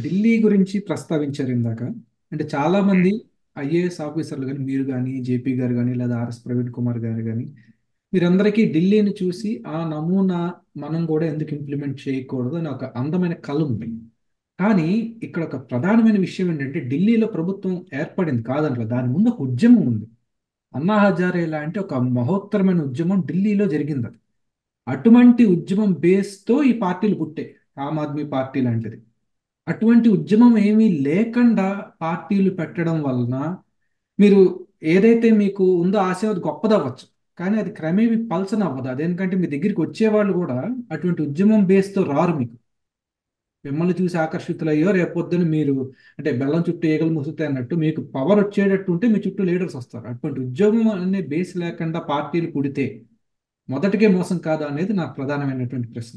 ఢిల్లీ గురించి ప్రస్తావించారు ఇందాక అంటే చాలా మంది ఐఏఎస్ ఆఫీసర్లు కానీ మీరు కానీ జేపీ గారు కానీ లేదా ఆర్ఎస్ ప్రవీణ్ కుమార్ గారు కానీ మీరందరికీ ఢిల్లీని చూసి ఆ నమూనా మనం కూడా ఎందుకు ఇంప్లిమెంట్ చేయకూడదు అని ఒక అందమైన కళ ఉంది కానీ ఇక్కడ ఒక ప్రధానమైన విషయం ఏంటంటే ఢిల్లీలో ప్రభుత్వం ఏర్పడింది కాదంట దాని ముందు ఒక ఉద్యమం ఉంది అన్నా హజారే లాంటి ఒక మహోత్తరమైన ఉద్యమం ఢిల్లీలో జరిగింది అది అటువంటి ఉద్యమం బేస్తో ఈ పార్టీలు పుట్టాయి ఆమ్ ఆద్మీ పార్టీ లాంటిది అటువంటి ఉద్యమం ఏమీ లేకుండా పార్టీలు పెట్టడం వలన మీరు ఏదైతే మీకు ఉందో ఆశ అది గొప్పదవ్వచ్చు కానీ అది క్రమేమి పల్సన అవ్వదు అదేంటంటే మీ దగ్గరికి వచ్చేవాళ్ళు కూడా అటువంటి ఉద్యమం బేస్తో రారు మీకు మిమ్మల్ని చూసి ఆకర్షితులయ్యో రేపొద్దున మీరు అంటే బెల్లం చుట్టూ ఈగలు ముసుతాయి అన్నట్టు మీకు పవర్ వచ్చేటట్టు ఉంటే మీ చుట్టూ లీడర్స్ వస్తారు అటువంటి ఉద్యోగం అనే బేస్ లేకుండా పార్టీలు పుడితే మొదటికే మోసం కాదా అనేది నా ప్రధానమైనటువంటి ప్రశ్న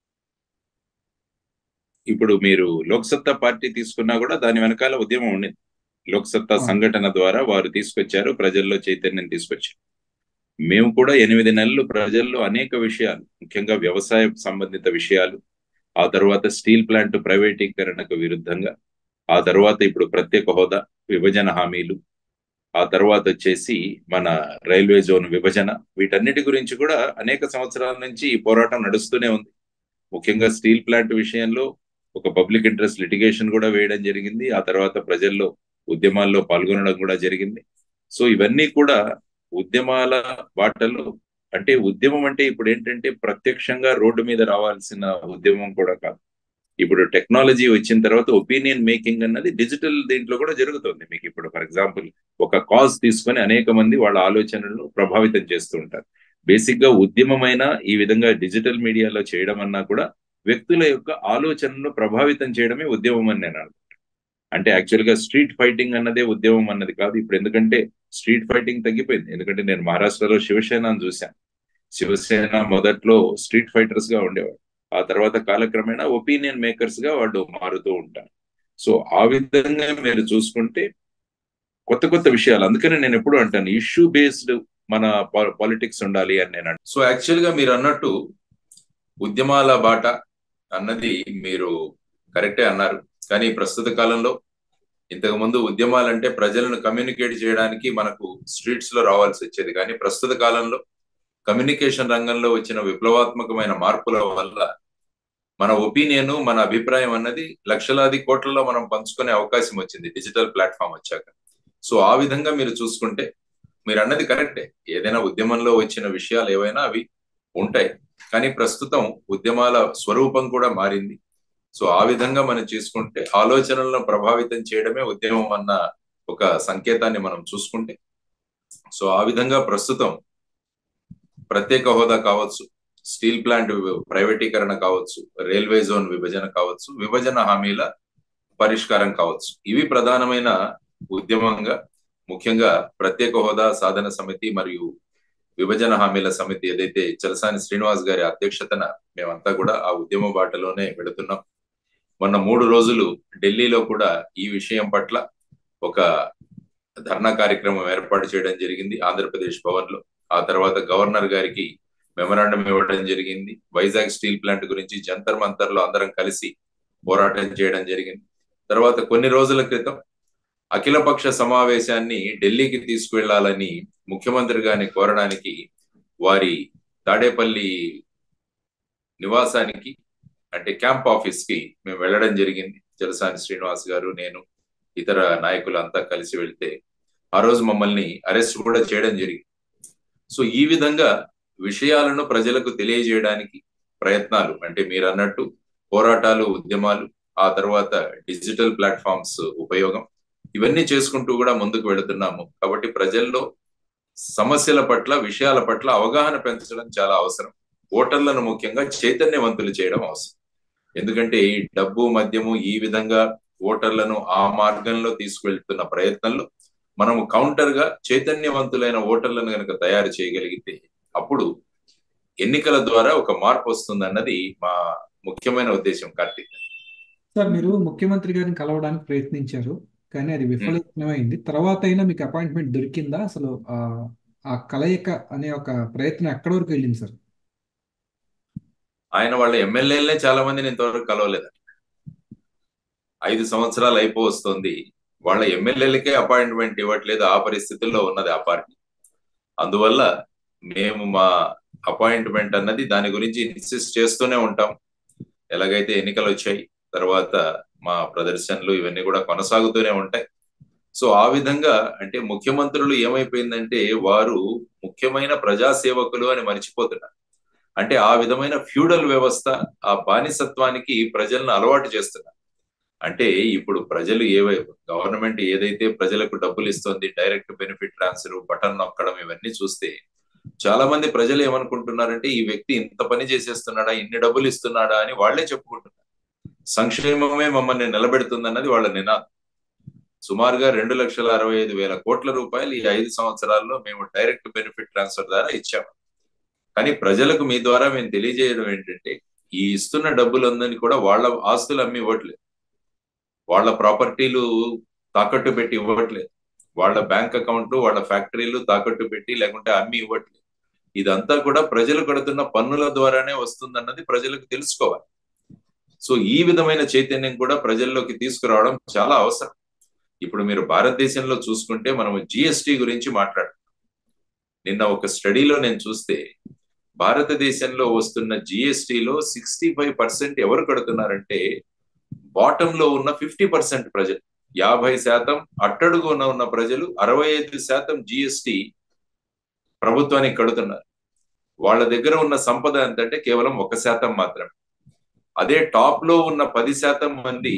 ఇప్పుడు మీరు లోక్సత్తా పార్టీ తీసుకున్నా కూడా దాని వెనకాల ఉద్యమం ఉండింది లోక్సత్తా అవును. సంఘటన ద్వారా వారు తీసుకొచ్చారు ప్రజల్లో చైతన్యం తీసుకొచ్చారు మేము కూడా ఎనిమిది నెలలు ప్రజల్లో అనేక విషయాలు ముఖ్యంగా వ్యవసాయ సంబంధిత విషయాలు ఆ తర్వాత స్టీల్ ప్లాంట్ ప్రైవేటీకరణకు విరుద్ధంగా ఆ తర్వాత ఇప్పుడు ప్రత్యేక హోదా విభజన హామీలు ఆ తర్వాత వచ్చేసి మన రైల్వే జోన్ విభజన వీటన్నిటి గురించి కూడా అనేక సంవత్సరాల నుంచి ఈ పోరాటం నడుస్తూనే ఉంది ముఖ్యంగా స్టీల్ ప్లాంట్ విషయంలో ఒక పబ్లిక్ ఇంట్రెస్ట్ లిటిగేషన్ కూడా వేయడం జరిగింది ఆ తర్వాత ప్రజల్లో ఉద్యమాల్లో పాల్గొనడం కూడా జరిగింది సో ఇవన్నీ కూడా ఉద్యమాల బాటలో అంటే ఉద్యమం అంటే ఇప్పుడు ఏంటంటే ప్రత్యక్షంగా రోడ్డు మీద రావాల్సిన ఉద్యమం కూడా కాదు ఇప్పుడు టెక్నాలజీ వచ్చిన తర్వాత ఒపీనియన్ మేకింగ్ అన్నది డిజిటల్ దీంట్లో కూడా జరుగుతుంది మీకు ఇప్పుడు ఫర్ ఎగ్జాంపుల్ ఒక కాజ్ తీసుకొని అనేక మంది వాళ్ళ ఆలోచనలను ప్రభావితం చేస్తూ ఉంటారు బేసిక్ గా ఉద్యమమైన ఈ విధంగా డిజిటల్ మీడియాలో చేయడం అన్నా కూడా వ్యక్తుల యొక్క ఆలోచనను ప్రభావితం చేయడమే ఉద్యమం అని నేను అనుకుంటాను అంటే యాక్చువల్ గా స్ట్రీట్ ఫైటింగ్ అన్నదే ఉద్యమం అన్నది కాదు ఇప్పుడు ఎందుకంటే స్ట్రీట్ ఫైటింగ్ తగ్గిపోయింది ఎందుకంటే నేను మహారాష్ట్రలో శివసేనను చూశాను శివసేన మొదట్లో స్ట్రీట్ ఫైటర్స్ గా ఉండేవాడు ఆ తర్వాత కాలక్రమేణా ఒపీనియన్ మేకర్స్ గా వాళ్ళు మారుతూ ఉంటారు సో ఆ విధంగా మీరు చూసుకుంటే కొత్త కొత్త విషయాలు అందుకని నేను ఎప్పుడు అంటాను ఇష్యూ బేస్డ్ మన పాలిటిక్స్ ఉండాలి అని నేను సో యాక్చువల్ గా మీరు అన్నట్టు ఉద్యమాల బాట అన్నది మీరు కరెక్టే అన్నారు కానీ ప్రస్తుత కాలంలో ఇంతకు ముందు ఉద్యమాలంటే ప్రజలను కమ్యూనికేట్ చేయడానికి మనకు స్ట్రీట్స్ లో రావాల్సి వచ్చేది కానీ ప్రస్తుత కాలంలో కమ్యూనికేషన్ రంగంలో వచ్చిన విప్లవాత్మకమైన మార్పుల వల్ల మన ఒపీనియన్ మన అభిప్రాయం అన్నది లక్షలాది కోట్లలో మనం పంచుకునే అవకాశం వచ్చింది డిజిటల్ ప్లాట్ఫామ్ వచ్చాక సో ఆ విధంగా మీరు చూసుకుంటే మీరు అన్నది కరెక్టే ఏదైనా ఉద్యమంలో వచ్చిన విషయాలు ఏవైనా అవి ఉంటాయి కానీ ప్రస్తుతం ఉద్యమాల స్వరూపం కూడా మారింది సో ఆ విధంగా మనం చేసుకుంటే ఆలోచనలను ప్రభావితం చేయడమే ఉద్యమం అన్న ఒక సంకేతాన్ని మనం చూసుకుంటే సో ఆ విధంగా ప్రస్తుతం ప్రత్యేక హోదా కావచ్చు స్టీల్ ప్లాంట్ ప్రైవేటీకరణ కావచ్చు రైల్వే జోన్ విభజన కావచ్చు విభజన హామీల పరిష్కారం కావచ్చు ఇవి ప్రధానమైన ఉద్యమంగా ముఖ్యంగా ప్రత్యేక హోదా సాధన సమితి మరియు విభజన హామీల సమితి ఏదైతే చలసాని శ్రీనివాస్ గారి అధ్యక్షతన మేమంతా కూడా ఆ ఉద్యమ బాటలోనే వెళుతున్నాం మొన్న మూడు రోజులు ఢిల్లీలో కూడా ఈ విషయం పట్ల ఒక ధర్నా కార్యక్రమం ఏర్పాటు చేయడం జరిగింది ఆంధ్రప్రదేశ్ భవన్ లో ఆ తర్వాత గవర్నర్ గారికి మెమరాండం ఇవ్వడం జరిగింది వైజాగ్ స్టీల్ ప్లాంట్ గురించి జంతర్ మంతర్ లో అందరం కలిసి పోరాటం చేయడం జరిగింది తర్వాత కొన్ని రోజుల క్రితం అఖిలపక్ష సమావేశాన్ని ఢిల్లీకి తీసుకువెళ్లాలని ముఖ్యమంత్రి గారిని కోరడానికి వారి తాడేపల్లి నివాసానికి అంటే క్యాంప్ ఆఫీస్ కి మేము వెళ్ళడం జరిగింది జలసాని శ్రీనివాస్ గారు నేను ఇతర నాయకులు అంతా కలిసి వెళ్తే ఆ రోజు మమ్మల్ని అరెస్ట్ కూడా చేయడం జరిగింది సో ఈ విధంగా విషయాలను ప్రజలకు తెలియజేయడానికి ప్రయత్నాలు అంటే మీరు అన్నట్టు పోరాటాలు ఉద్యమాలు ఆ తర్వాత డిజిటల్ ప్లాట్ఫామ్స్ ఉపయోగం ఇవన్నీ చేసుకుంటూ కూడా ముందుకు వెళుతున్నాము కాబట్టి ప్రజల్లో సమస్యల పట్ల విషయాల పట్ల అవగాహన పెంచడం చాలా అవసరం ఓటర్లను ముఖ్యంగా చైతన్యవంతులు చేయడం అవసరం ఎందుకంటే ఈ డబ్బు మద్యము ఈ విధంగా ఓటర్లను ఆ మార్గంలో తీసుకువెళ్తున్న ప్రయత్నంలో మనము కౌంటర్ గా చైతన్యవంతులైన ఓటర్లను కనుక తయారు చేయగలిగితే అప్పుడు ఎన్నికల ద్వారా ఒక మార్పు వస్తుంది అన్నది మా ముఖ్యమైన ఉద్దేశం కార్తీక్ సార్ మీరు ముఖ్యమంత్రి గారిని కలవడానికి ప్రయత్నించారు కానీ అది విఫలమైంది తర్వాత అయినా మీకు అపాయింట్మెంట్ దొరికిందా అసలు ఆ ఆ కలయిక అనే ఒక ప్రయత్నం ఎక్కడి వరకు వెళ్ళింది సార్ ఆయన వాళ్ళ ఎమ్మెల్యేలనే చాలా మందిని ఇంతవరకు కలవలేదు ఐదు సంవత్సరాలు అయిపో వస్తుంది వాళ్ళ ఎమ్మెల్యేలకే అపాయింట్మెంట్ ఇవ్వట్లేదు ఆ పరిస్థితుల్లో ఉన్నది ఆ పార్టీ అందువల్ల మేము మా అపాయింట్మెంట్ అన్నది దాని గురించి ఇన్సిస్ట్ చేస్తూనే ఉంటాం ఎలాగైతే ఎన్నికలు వచ్చాయి తర్వాత మా ప్రదర్శనలు ఇవన్నీ కూడా కొనసాగుతూనే ఉంటాయి సో ఆ విధంగా అంటే ముఖ్యమంత్రులు ఏమైపోయిందంటే వారు ముఖ్యమైన ప్రజాసేవకులు అని మర్చిపోతున్నారు అంటే ఆ విధమైన ఫ్యూడల్ వ్యవస్థ ఆ బానిసత్వానికి ప్రజలను అలవాటు చేస్తున్నారు అంటే ఇప్పుడు ప్రజలు ఏవై గవర్నమెంట్ ఏదైతే ప్రజలకు డబ్బులు ఇస్తుంది డైరెక్ట్ బెనిఫిట్ ట్రాన్స్ఫర్ బటన్ నొక్కడం ఇవన్నీ చూస్తే చాలా మంది ప్రజలు ఏమనుకుంటున్నారంటే ఈ వ్యక్తి ఇంత పని చేసేస్తున్నాడా ఇన్ని డబ్బులు ఇస్తున్నాడా అని వాళ్లే చెప్పుకుంటున్నారు సంక్షేమమే మమ్మల్ని నిలబెడుతుందన్నది వాళ్ళ నినాదం సుమారుగా రెండు లక్షల అరవై ఐదు వేల కోట్ల రూపాయలు ఈ ఐదు సంవత్సరాల్లో మేము డైరెక్ట్ బెనిఫిట్ ట్రాన్స్ఫర్ ద్వారా ఇచ్చాము కానీ ప్రజలకు మీ ద్వారా మేము తెలియజేయడం ఏంటంటే ఈ ఇస్తున్న డబ్బులందరినీ కూడా వాళ్ళ ఆస్తులు అమ్మి ఇవ్వట్లేదు వాళ్ళ ప్రాపర్టీలు తాకట్టు పెట్టి ఇవ్వట్లేదు వాళ్ళ బ్యాంక్ అకౌంట్లు వాళ్ళ ఫ్యాక్టరీలు తాకట్టు పెట్టి లేకుంటే అమ్మి ఇవ్వట్లేదు ఇదంతా కూడా ప్రజలు కడుతున్న పన్నుల ద్వారానే వస్తుందన్నది ప్రజలకు తెలుసుకోవాలి సో ఈ విధమైన చైతన్యం కూడా ప్రజల్లోకి తీసుకురావడం చాలా అవసరం ఇప్పుడు మీరు భారతదేశంలో చూసుకుంటే మనం జిఎస్టి గురించి మాట్లాడుతున్నాం నిన్న ఒక స్టడీలో నేను చూస్తే భారతదేశంలో వస్తున్న జిఎస్టిలో సిక్స్టీ ఫైవ్ పర్సెంట్ ఎవరు కడుతున్నారంటే బాటమ్ లో ఉన్న ఫిఫ్టీ పర్సెంట్ ప్రజలు యాభై శాతం అట్టడుగున ఉన్న ప్రజలు అరవై ఐదు శాతం జిఎస్టి ప్రభుత్వానికి కడుతున్నారు వాళ్ళ దగ్గర ఉన్న సంపద ఎంతంటే కేవలం ఒక శాతం మాత్రమే అదే టాప్ లో ఉన్న పది శాతం మంది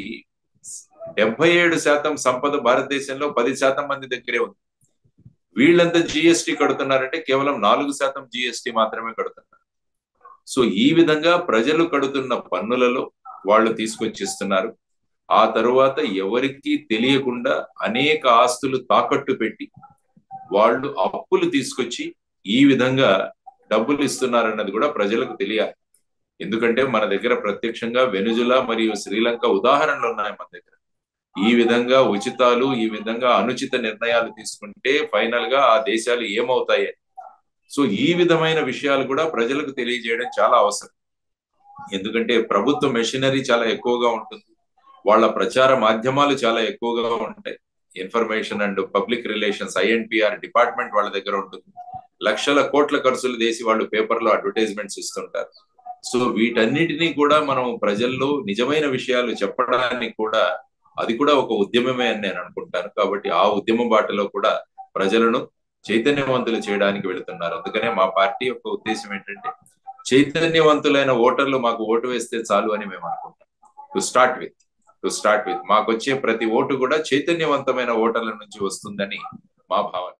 డెబ్బై ఏడు శాతం సంపద భారతదేశంలో పది శాతం మంది దగ్గరే ఉంది వీళ్ళంతా జిఎస్టి కడుతున్నారంటే కేవలం నాలుగు శాతం జిఎస్టి మాత్రమే కడుతున్నారు సో ఈ విధంగా ప్రజలు కడుతున్న పన్నులలో వాళ్ళు తీసుకొచ్చిస్తున్నారు ఆ తరువాత ఎవరికి తెలియకుండా అనేక ఆస్తులు తాకట్టు పెట్టి వాళ్ళు అప్పులు తీసుకొచ్చి ఈ విధంగా డబ్బులు ఇస్తున్నారన్నది కూడా ప్రజలకు తెలియాలి ఎందుకంటే మన దగ్గర ప్రత్యక్షంగా వెనుజులా మరియు శ్రీలంక ఉదాహరణలు ఉన్నాయి మన దగ్గర ఈ విధంగా ఉచితాలు ఈ విధంగా అనుచిత నిర్ణయాలు తీసుకుంటే ఫైనల్ గా ఆ దేశాలు ఏమవుతాయి సో ఈ విధమైన విషయాలు కూడా ప్రజలకు తెలియజేయడం చాలా అవసరం ఎందుకంటే ప్రభుత్వ మెషినరీ చాలా ఎక్కువగా ఉంటుంది వాళ్ళ ప్రచార మాధ్యమాలు చాలా ఎక్కువగా ఉంటాయి information and public relations I N P R department వాళ్ళ దగ్గర ఉంటుంది లక్షల కోట్ల ఖర్చులు చేసి వాళ్ళు పేపర్లో అడ్వర్టైజ్మెంట్స్ ఇస్తుంటారు సో వీటన్నిటినీ కూడా మనం ప్రజల్లో నిజమైన విషయాలు చెప్పడానికి కూడా అది కూడా ఒక ఉద్యమమే అని నేను అనుకుంటాను కాబట్టి ఆ ఉద్యమ బాటలో కూడా ప్రజలను చైతన్యవంతులు చేయడానికి వెళుతున్నారు అందుకనే మా పార్టీ యొక్క ఉద్దేశం ఏంటంటే చైతన్యవంతులైన ఓటర్లు మాకు ఓటు వేస్తే చాలు అని మేము అనుకుంటాం to start with to start with మాకు వచ్చే ప్రతి ఓటు కూడా చైతన్యవంతమైన ఓటర్ల నుంచి వస్తుందని మా భావన